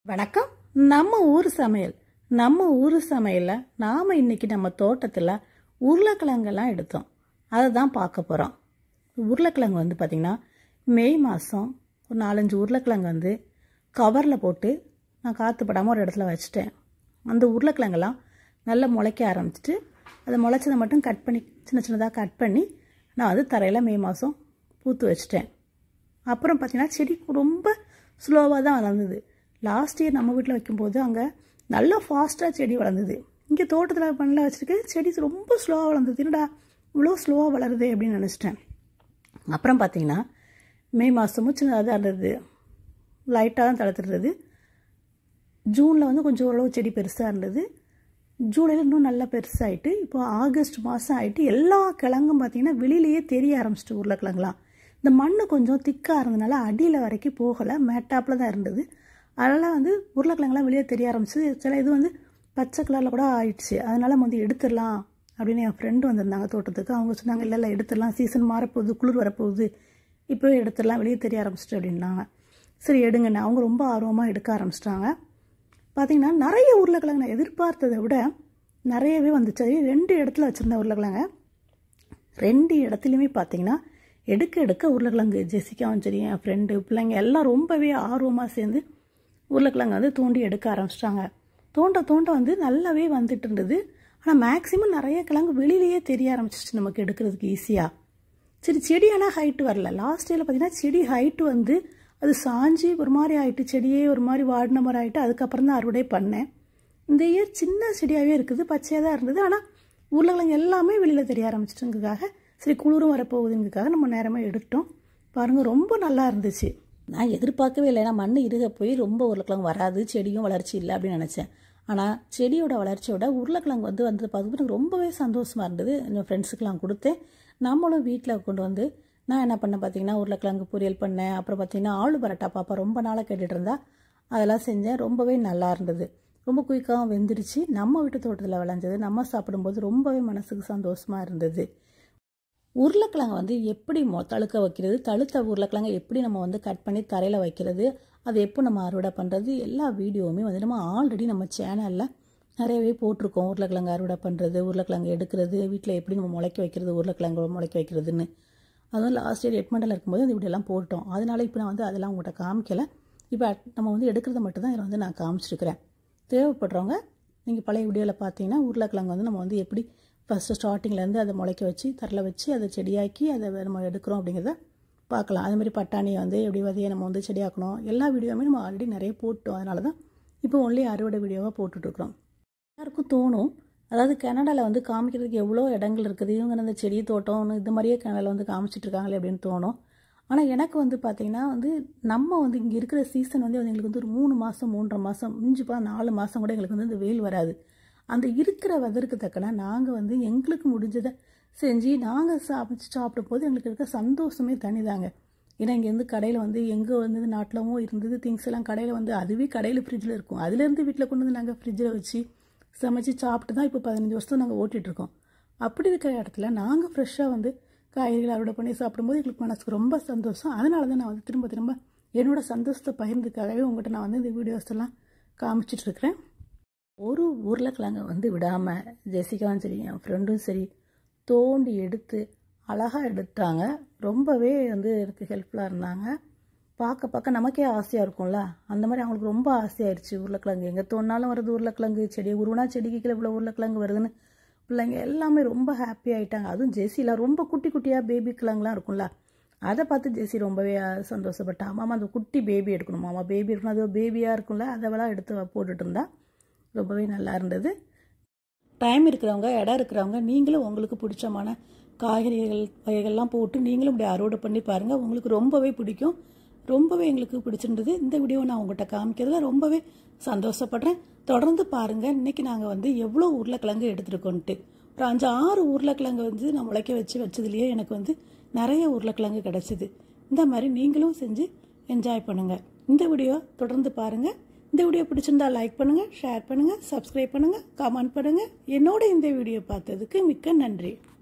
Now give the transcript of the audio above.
வணக்கம் நம்ம ஊர் சமையல் நம்ம ஊர் சமையலில் நாம் இன்னைக்கு நம்ம தோட்டத்தில் உருளைக்கிழங்கெல்லாம் எடுத்தோம் அதை தான் பார்க்க போகிறோம் உருளைக்கிழங்கு வந்து பார்த்திங்கன்னா மே மாதம் ஒரு நாலஞ்சு உருளைக்கிழங்கு வந்து கவரில் போட்டு நான் காற்று படாமல் ஒரு இடத்துல வச்சுட்டேன் அந்த உருளைக்கிழங்கெல்லாம் நல்லா முளைக்க ஆரம்பிச்சிட்டு அதை முளைச்சதை மட்டும் கட் பண்ணி சின்ன சின்னதாக கட் பண்ணி நான் வந்து தரையில் மே மாதம் பூத்து வச்சுட்டேன் அப்புறம் பார்த்தீங்கன்னா செடி ரொம்ப ஸ்லோவாக தான் வளர்ந்தது லாஸ்ட் இயர் நம்ம வீட்டில் வைக்கும்போது அங்கே நல்லா ஃபாஸ்ட்டாக செடி வளர்ந்தது இங்கே தோட்டத்தில் பண்ணல வச்சுருக்கு செடி ரொம்ப ஸ்லோவாக வளர்ந்தது என்னடா இவ்வளோ ஸ்லோவாக வளருது அப்படின்னு நினச்சிட்டேன் அப்புறம் பார்த்தீங்கன்னா மே மாதமும் சின்னதாக தான் இருந்தது லைட்டாக தான் தளர்த்துருந்தது ஜூனில் வந்து கொஞ்சம் ஓரளவு செடி பெருசாக இருந்தது ஜூலையில் இன்னும் நல்லா பெருசாகிட்டு இப்போ ஆகஸ்ட் மாதம் ஆகிட்டு எல்லா கிழங்கும் பார்த்திங்கன்னா வெளியிலேயே தெரிய ஆரம்பிச்சிட்டு உருளைக்கிழங்குலாம் இந்த மண் கொஞ்சம் திக்காக இருந்ததுனால அடியில் வரைக்கும் போகலை மேட்டாப்பில் தான் இருந்தது அதனால் வந்து உருளைக்கிழங்குலாம் வெளியே தெரிய ஆரம்பிச்சு சில இது வந்து பச்சை கலரில் கூட ஆயிடுச்சு அதனால் நம்ம வந்து எடுத்துடலாம் அப்படின்னு என் ஃப்ரெண்டு வந்திருந்தாங்க தோட்டத்துக்கு அவங்க சொன்னாங்க இல்லை இல்லை எடுத்துடலாம் சீசன் மாறப்போகுது குளிர் வரப்போகுது இப்போவே எடுத்துடலாம் வெளியே தெரிய ஆரம்பிச்சிட்டு அப்படின்னாங்க சரி எடுங்கண்ணே அவங்க ரொம்ப ஆர்வமாக எடுக்க ஆரம்பிச்சிட்டாங்க பார்த்திங்கன்னா நிறைய உருளைக்கிழங்கு நான் எதிர்பார்த்ததை விட நிறையவே வந்துச்சு ரெண்டு இடத்துல வச்சுருந்தேன் உருளைக்கிழங்க ரெண்டு இடத்துலையுமே பார்த்தீங்கன்னா எடுக்க எடுக்க உருளைக்கிழங்கு ஜெசிக்காவும் சரி என் ஃப்ரெண்டு பிள்ளைங்க எல்லாம் ரொம்பவே ஆர்வமாக சேர்ந்து உருளைக்கிழங்கு வந்து தோண்டி எடுக்க ஆரம்பிச்சிட்டாங்க தோண்ட தோண்ட வந்து நல்லாவே வந்துட்டு இருந்தது ஆனால் மேக்ஸிமம் நிறைய கிழங்கு வெளியிலேயே தெரிய ஆரம்பிச்சிச்சு நமக்கு எடுக்கிறதுக்கு ஈஸியாக சரி செடி ஆனால் ஹைட்டு வரல லாஸ்ட் இயரில் பார்த்தீங்கன்னா செடி ஹைட்டு வந்து அது சாஞ்சி ஒரு மாதிரி ஆகிட்டு செடியே ஒரு மாதிரி வாடின மாதிரி ஆகிட்டு அதுக்கப்புறம் தான் அறுவடை பண்ணேன் இந்த இயர் சின்ன செடியாகவே இருக்குது பச்சையாக தான் இருந்தது ஆனால் உருளைக்கிழங்கு எல்லாமே வெளியில் தெரிய ஆரம்பிச்சிட்டுங்கிறதுக்காக சரி குளிரும் வரப்போகுதுங்கிறதுக்காக நம்ம நேரமாக எடுத்தோம் பாருங்கள் ரொம்ப நல்லா இருந்துச்சு நான் எதிர்பார்க்கவே இல்லை ஏன்னா மண் இருக போய் ரொம்ப உருளைக்கிழங்கு வராது செடியும் வளர்ச்சி இல்லை அப்படின்னு நினச்சேன் ஆனால் செடியோட வளர்ச்சியோட உருளைக்கிழங்கு வந்து வந்து பார்த்துட்டு எனக்கு ரொம்பவே சந்தோஷமாக இருந்தது என் ஃப்ரெண்ட்ஸுக்கெலாம் கொடுத்தேன் நம்மளும் வீட்டில் கொண்டு வந்து நான் என்ன பண்ணேன் பார்த்தீங்கன்னா உருளைக்கிழங்கு பொரியல் பண்ணேன் அப்புறம் பார்த்தீங்கன்னா ஆளு பரோட்டா பாப்பா ரொம்ப நாளாக கேட்டுட்டு இருந்தா அதெல்லாம் செஞ்சேன் ரொம்பவே நல்லா இருந்தது ரொம்ப குயிக்காகவும் வெந்துருச்சு நம்ம வீட்டு தோட்டத்தில் விளைஞ்சது நம்ம சாப்பிடும்போது ரொம்பவே மனசுக்கு சந்தோஷமாக இருந்தது உருளைக்கிழங்கு வந்து எப்படி மொ தழுக்க வைக்கிறது தழுத்த உருளைக்கிழங்கை எப்படி நம்ம வந்து கட் பண்ணி தரையில் வைக்கிறது அதை எப்போ நம்ம அறுவடை பண்ணுறது எல்லா வீடியோவுமே வந்து நம்ம ஆல்ரெடி நம்ம சேனலில் நிறையவே போட்டிருக்கோம் உருளைக்கிழங்கு அறுவடை பண்ணுறது உருளைக்கிழங்கு எடுக்கிறது வீட்டில் எப்படி நம்ம முளைக்க வைக்கிறது உருளைக்கிழங்கு முளைக்க வைக்கிறதுன்னு அதுவும் லாஸ்ட் இயர் எட்மண்டல் இருக்கும்போது அந்த வீடியோலாம் போட்டோம் அதனால இப்போ நான் வந்து அதெல்லாம் உங்கள்கிட்ட காமிக்கலை இப்போ நம்ம வந்து எடுக்கிறத மட்டும் தான் இதில் வந்து நான் காமிச்சிருக்கிறேன் தேவைப்படுறவங்க நீங்கள் பழைய வீடியோவில் பார்த்தீங்கன்னா உருளைக்கிழங்கு வந்து நம்ம வந்து எப்படி ஃபஸ்ட்டு ஸ்டார்டிங்லேருந்து அதை முளைக்க வச்சு தரல வச்சு அதை செடியாக்கி அதை நம்ம எடுக்கிறோம் அப்படிங்கிறத பார்க்கலாம் அது மாதிரி பட்டாணியை வந்து எப்படி விதையை நம்ம வந்து செடியாக்கணும் எல்லா வீடியோவுமே நம்ம ஆல்ரெடி நிறைய போட்டோம் அதனால தான் இப்போ ஒன்லி அறுவடை வீடியோவாக போட்டுட்ருக்குறோம் எல்லாருக்கும் தோணும் அதாவது கனடாவில் வந்து காமிக்கிறதுக்கு எவ்வளோ இடங்கள் இருக்குது இவங்க அந்த செடி தோட்டம் இது மாதிரியே கனடாவில் வந்து காமிச்சிட்ருக்காங்களே அப்படின்னு தோணும் ஆனால் எனக்கு வந்து பார்த்திங்கன்னா வந்து நம்ம வந்து இங்கே இருக்கிற சீசன் வந்து எங்களுக்கு வந்து ஒரு மூணு மாதம் மூன்றரை மாதம் மிஞ்சி போனால் நாலு மாதம் கூட எங்களுக்கு வந்து இந்த வெயில் வராது அந்த இருக்கிற வெதருக்கு தக்கன நாங்கள் வந்து எங்களுக்கு முடிஞ்சதை செஞ்சு நாங்கள் சமைச்சு சாப்பிடும் போது எங்களுக்கு இருக்க சந்தோஷமே தனிதாங்க ஏன்னா இங்கேருந்து கடையில் வந்து எங்கே வந்தது நாட்டிலவும் இருந்தது திங்ஸ் எல்லாம் கடையில் வந்து அதுவே கடையில் ஃப்ரிட்ஜில் இருக்கும் அதுலேருந்து வீட்டில் கொண்டு வந்து நாங்கள் ஃப்ரிட்ஜில் வச்சு சமைச்சு சாப்பிட்டு தான் இப்போ பதினஞ்சு வருஷம் நாங்கள் ஓட்டிகிட்ருக்கோம் அப்படி இருக்கிற இடத்துல நாங்கள் ஃப்ரெஷ்ஷாக வந்து காய்கறிகள் அறுவடை பண்ணி சாப்பிடும்போது எங்களுக்கு மனசுக்கு ரொம்ப சந்தோஷம் அதனால தான் நான் வந்து திரும்ப திரும்ப என்னோடய சந்தோஷத்தை பகிர்ந்துக்காகவே உங்கள்கிட்ட நான் வந்து இந்த வீடியோஸ் எல்லாம் காமிச்சிட்ருக்கிறேன் ஒரு உருளைக்கிழங்கை வந்து விடாமல் ஜெசிகாவும் சரி என் ஃப்ரெண்டும் சரி தோண்டி எடுத்து அழகாக எடுத்தாங்க ரொம்பவே வந்து எனக்கு ஹெல்ப்ஃபுல்லாக இருந்தாங்க பார்க்க பார்க்க நமக்கே ஆசையாக இருக்கும்ல அந்த மாதிரி அவங்களுக்கு ரொம்ப ஆசையாயிருச்சு உருளைக்கிழங்கு எங்கே தோணாலும் வருது உருளைக்கிழங்கு செடி உருவனா செடிக்கு கீழே இவ்வளோ உருளைக்கிழங்கு வருதுன்னு பிள்ளைங்க எல்லாமே ரொம்ப ஹாப்பி ஆகிட்டாங்க அதுவும் ஜெசியில் ரொம்ப குட்டி குட்டியாக பேபி கிழங்குலாம் இருக்கும்ல அதை பார்த்து ஜெசி ரொம்பவே சந்தோஷப்பட்டா மாமா அந்த குட்டி பேபி எடுக்கணும் மாமா பேபி இருக்கணும் அது பேபியாக இருக்கும்ல அதெல்லாம் எடுத்து போட்டுட்டு இருந்தா ரொம்பவே நல்லா இருந்தது டைம் இருக்கிறவங்க இடம் இருக்கிறவங்க நீங்களும் உங்களுக்கு பிடிச்சமான காய்கறிகள் வகைகள்லாம் போட்டு நீங்களும் இப்படி அறுவடை பண்ணி பாருங்கள் உங்களுக்கு ரொம்பவே பிடிக்கும் ரொம்பவே எங்களுக்கு பிடிச்சிருந்தது இந்த வீடியோவை நான் உங்கள்கிட்ட காமிக்கிறதுல ரொம்பவே சந்தோஷப்படுறேன் தொடர்ந்து பாருங்கள் இன்றைக்கி நாங்கள் வந்து எவ்வளோ உருளைக்கிழங்கு எடுத்துருக்கோன்ட்டு ஒரு அஞ்சு ஆறு உருளைக்கிழங்கு வந்து நான் முளைக்க வச்சு வச்சதுலேயே எனக்கு வந்து நிறைய உருளைக்கிழங்கு கிடச்சிது இந்த மாதிரி நீங்களும் செஞ்சு என்ஜாய் பண்ணுங்கள் இந்த வீடியோ தொடர்ந்து பாருங்கள் இந்த வீடியோ பிடிச்சிருந்தா லைக் பண்ணுங்கள் ஷேர் பண்ணுங்கள் சப்ஸ்கிரைப் பண்ணுங்கள் கமெண்ட் பண்ணுங்கள் என்னோட இந்த வீடியோ பார்த்ததுக்கு மிக்க நன்றி